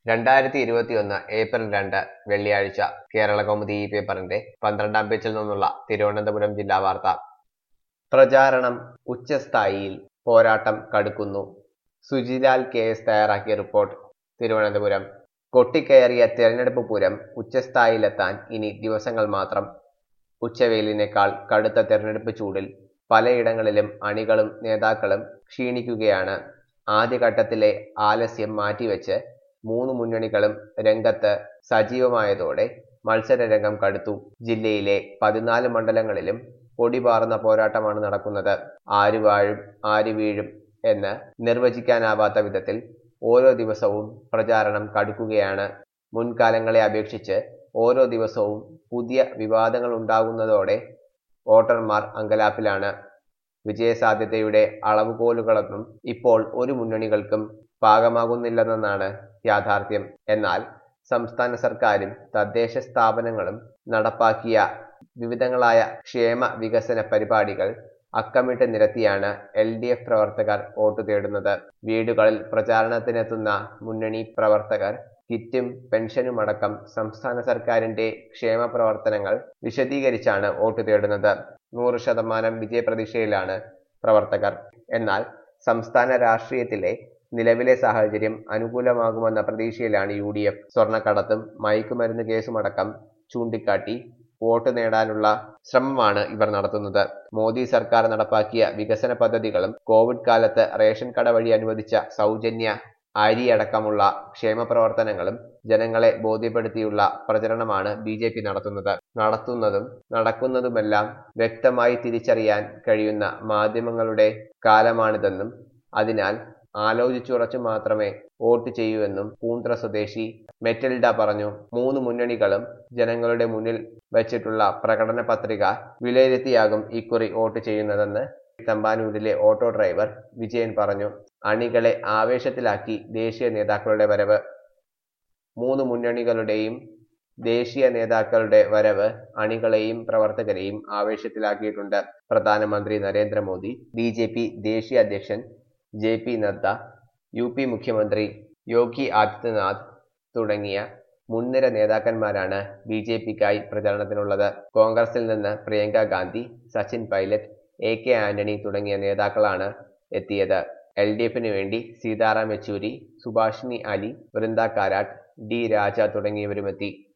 രണ്ടായിരത്തി ഇരുപത്തിയൊന്ന് ഏപ്രിൽ രണ്ട് വെള്ളിയാഴ്ച കേരള കൗമുദി ഈ പേപ്പറിന്റെ പന്ത്രണ്ടാം പേജിൽ നിന്നുള്ള തിരുവനന്തപുരം ജില്ലാ വാർത്ത പ്രചാരണം ഉച്ചസ്ഥായിയിൽ പോരാട്ടം കടുക്കുന്നു സുജിലാൽ കെ എസ് തയ്യാറാക്കിയ റിപ്പോർട്ട് തിരുവനന്തപുരം കൊട്ടിക്കയറിയ തെരഞ്ഞെടുപ്പ് പൂരം ഉച്ചസ്ഥായിലെത്താൻ ഇനി ദിവസങ്ങൾ മാത്രം ഉച്ചവെയിലിനേക്കാൾ കടുത്ത തെരഞ്ഞെടുപ്പ് ചൂടിൽ പലയിടങ്ങളിലും അണികളും നേതാക്കളും ക്ഷീണിക്കുകയാണ് ആദ്യഘട്ടത്തിലെ ആലസ്യം മാറ്റിവെച്ച് മൂന്ന് മുന്നണികളും രംഗത്ത് സജീവമായതോടെ മത്സരരംഗം കടുത്തു ജില്ലയിലെ പതിനാല് മണ്ഡലങ്ങളിലും പൊടിപാറുന്ന പോരാട്ടമാണ് നടക്കുന്നത് ആര് വാഴും ആര് വീഴും എന്ന് നിർവചിക്കാനാവാത്ത വിധത്തിൽ ഓരോ ദിവസവും പ്രചാരണം കടുക്കുകയാണ് മുൻകാലങ്ങളെ അപേക്ഷിച്ച് ഓരോ ദിവസവും പുതിയ വിവാദങ്ങൾ ഉണ്ടാകുന്നതോടെ വോട്ടർമാർ അങ്കലാപ്പിലാണ് വിജയസാധ്യതയുടെ അളവുകോലുകളൊന്നും ഇപ്പോൾ ഒരു മുന്നണികൾക്കും പാകമാകുന്നില്ലെന്നാണ് യാഥാർത്ഥ്യം എന്നാൽ സംസ്ഥാന സർക്കാരും തദ്ദേശ സ്ഥാപനങ്ങളും നടപ്പാക്കിയ വിവിധങ്ങളായ ക്ഷേമ വികസന പരിപാടികൾ അക്കമിട്ട് നിരത്തിയാണ് എൽ ഡി എഫ് പ്രവർത്തകർ വോട്ട് തേടുന്നത് വീടുകളിൽ പ്രചാരണത്തിനെത്തുന്ന മുന്നണി പ്രവർത്തകർ കിറ്റും പെൻഷനുമടക്കം സംസ്ഥാന സർക്കാരിന്റെ ക്ഷേമ പ്രവർത്തനങ്ങൾ വിശദീകരിച്ചാണ് വോട്ട് തേടുന്നത് നൂറ് ശതമാനം വിജയപ്രതീക്ഷയിലാണ് പ്രവർത്തകർ എന്നാൽ സംസ്ഥാന രാഷ്ട്രീയത്തിലെ നിലവിലെ സാഹചര്യം അനുകൂലമാകുമെന്ന പ്രതീക്ഷയിലാണ് യു ഡി എഫ് സ്വർണ്ണക്കടത്തും മയക്കുമരുന്ന് കേസുമടക്കം ചൂണ്ടിക്കാട്ടി വോട്ട് നേടാനുള്ള ശ്രമമാണ് ഇവർ നടത്തുന്നത് മോദി സർക്കാർ നടപ്പാക്കിയ വികസന പദ്ധതികളും കോവിഡ് കാലത്ത് റേഷൻ കട വഴി അനുവദിച്ച സൗജന്യ അരിയടക്കമുള്ള ക്ഷേമ പ്രവർത്തനങ്ങളും ജനങ്ങളെ ബോധ്യപ്പെടുത്തിയുള്ള പ്രചരണമാണ് ബി ജെ പി നടത്തുന്നത് നടത്തുന്നതും നടക്കുന്നതുമെല്ലാം വ്യക്തമായി തിരിച്ചറിയാൻ കഴിയുന്ന മാധ്യമങ്ങളുടെ കാലമാണിതെന്നും അതിനാൽ ആലോചിച്ചുറച്ചു മാത്രമേ വോട്ട് ചെയ്യൂവെന്നും പൂന്ത്ര സ്വദേശി മെറ്റിൽഡ പറഞ്ഞു മൂന്ന് മുന്നണികളും ജനങ്ങളുടെ മുന്നിൽ വച്ചിട്ടുള്ള പ്രകടന പത്രിക വിലയിരുത്തിയാകും ഇക്കുറി വോട്ട് ചെയ്യുന്നതെന്ന് തമ്പാനൂരിലെ ഓട്ടോ ഡ്രൈവർ വിജയൻ പറഞ്ഞു അണികളെ ആവേശത്തിലാക്കി ദേശീയ നേതാക്കളുടെ വരവ് മൂന്ന് മുന്നണികളുടെയും ദേശീയ നേതാക്കളുടെ വരവ് അണികളെയും പ്രവർത്തകരെയും ആവേശത്തിലാക്കിയിട്ടുണ്ട് പ്രധാനമന്ത്രി നരേന്ദ്രമോദി ബി ജെ പി ദേശീയ അധ്യക്ഷൻ J P Nadda U P മുഖ്യമന്ത്രി യോഗി ആദിത്യനാഥ് തുടങ്ങിയ മുൻനിര നേതാക്കന്മാരാണ് ബി ജെ പിക്കായി പ്രചരണത്തിനുള്ളത് കോൺഗ്രസിൽ നിന്ന് പ്രിയങ്ക ഗാന്ധി സച്ചിൻ പൈലറ്റ് എ കെ ആന്റണി തുടങ്ങിയ നേതാക്കളാണ് എത്തിയത് എൽ ഡി എഫിന് വേണ്ടി സീതാറാം യെച്ചൂരി സുഭാഷിണി അലി വൃന്ദ കാരാട്ട് ഡി രാജ തുടങ്ങിയവരുമെത്തി